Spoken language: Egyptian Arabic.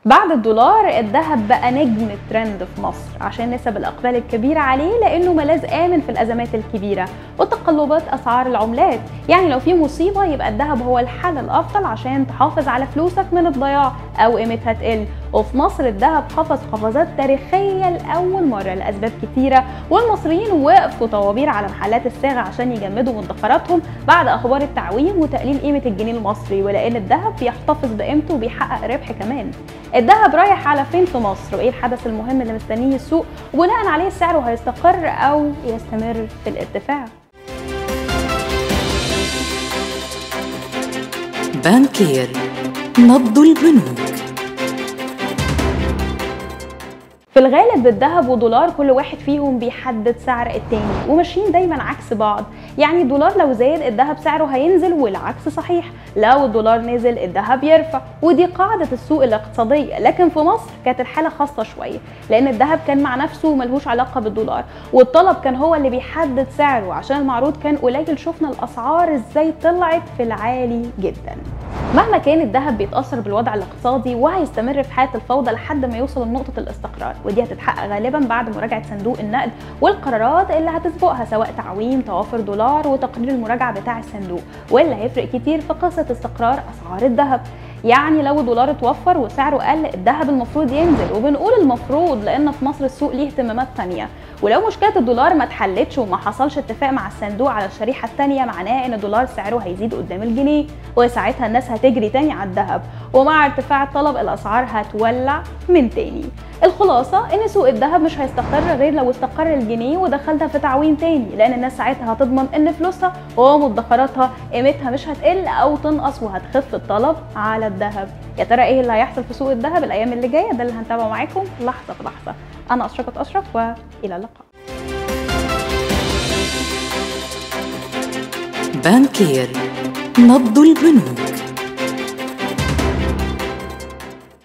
بعد الدولار الذهب بقى نجم الترند في مصر عشان نسب الإقبال الكبيرة عليه لأنه ملاذ آمن في الأزمات الكبيرة وتقلبات أسعار العملات يعني لو في مصيبة يبقى الذهب هو الحل الأفضل عشان تحافظ على فلوسك من الضياع أو قيمتها تقل وفي مصر الذهب قفز قفزات تاريخية لأول مرة لأسباب كتيرة والمصريين وقفوا طوابير على محلات الصاغة عشان يجمدوا مدخراتهم بعد أخبار التعويم وتقليل قيمة الجنيه المصري ولأن الذهب بيحتفظ بقيمته وبيحقق ربح كمان الذهب رايح على فين في مصر وايه الحدث المهم اللي مستنيه السوق وبناء عليه سعره هيستقر او يستمر في الارتفاع بانكير نبض البنوك في الغالب الذهب ودولار كل واحد فيهم بيحدد سعر التاني وماشيين دايما عكس بعض يعني الدولار لو زاد الذهب سعره هينزل والعكس صحيح لو الدولار نزل الذهب يرفع ودي قاعدة السوق الاقتصادية لكن في مصر كانت الحالة خاصة شوية لأن الذهب كان مع نفسه ملهوش علاقة بالدولار والطلب كان هو اللي بيحدد سعره عشان المعروض كان قليل شفنا الأسعار ازاي طلعت في العالي جدا مهما كان الذهب بيتاثر بالوضع الاقتصادي وهيستمر في حاله الفوضى لحد ما يوصل لنقطه الاستقرار ودي هتتحقق غالبا بعد مراجعه صندوق النقد والقرارات اللي هتسبقها سواء تعويم توافر دولار وتقرير المراجعه بتاع الصندوق واللي هيفرق كتير في قصه استقرار اسعار الذهب يعني لو الدولار اتوفر وسعره قل الذهب المفروض ينزل وبنقول المفروض لان في مصر السوق ليه اهتمامات تانية ولو مشكله الدولار ما اتحلتش وما حصلش اتفاق مع الصندوق على الشريحه الثانيه معناه ان الدولار سعره هيزيد قدام الجنيه وساعتها الناس هتجري تاني على الذهب ومع ارتفاع الطلب الاسعار هتولع من تاني الخلاصة إن سوق الذهب مش هيستقر غير لو استقر الجنيه ودخلتها في تعويم تاني لأن الناس ساعتها هتضمن إن فلوسها ومدخراتها قيمتها مش هتقل أو تنقص وهتخف الطلب على الذهب يا ترى إيه اللي هيحصل في سوق الذهب الأيام اللي جاية ده اللي هنتابعه معاكم لحظة بلحظة أنا أشرفت أشرف وإلى اللقاء بانكير نبض البنوك